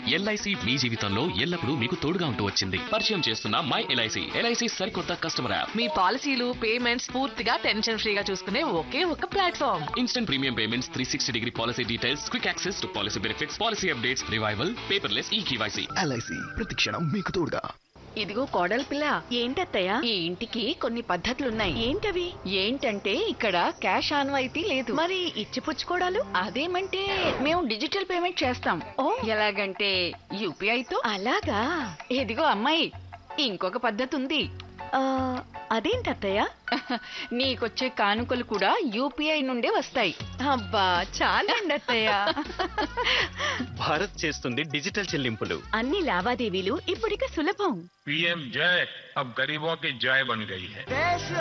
LIC మీ జీవితంలో ఎల్లప్పుడూ మీకు తోడుగా ఉంటూ వచ్చింది పరిచయం చేస్తున్న మై ఎల్ఐసి ఎల్ఐసి సరికొత్త కస్టమర్ యాప్ మీ పాలసీలు పేమెంట్స్ పూర్తిగా టెన్షన్ ఫ్రీగా చూసుకునే ఒకే ఒక platform instant premium payments three sixty degree policy details quick access to policy benefits policy updates revival paperless e KYC LIC ప్రతిక్షణం మీకు తోడుగా ఇదిగో కోడలి పిల్ల ఏంటత్తయ్య ఈ ఇంటికి కొన్ని పద్ధతులున్నాయి ఏంటవి ఏంటంటే ఇక్కడ క్యాష్ ఆన్వాయితీ లేదు మరి ఇచ్చిపుచ్చుకోవడాలు అదేమంటే మేము డిజిటల్ పేమెంట్ చేస్తాం ఓ. ఎలాగంటే యూపీఐ తో అలాగా ఇదిగో అమ్మాయి ఇంకొక పద్ధతి ఉంది ఆ, అదేంటత్తయ్య నీకొచ్చే కానుకలు కూడా యూపీఐ నుండే వస్తాయి అబ్బా చాలండి అత్తయ్య భారత్ చేస్తుంది డిజిటల్ చెల్లింపులు అన్ని లావాదేవీలు ఇప్పుడిక సులభం पीएम जय अब गरीबों की जय बन गई है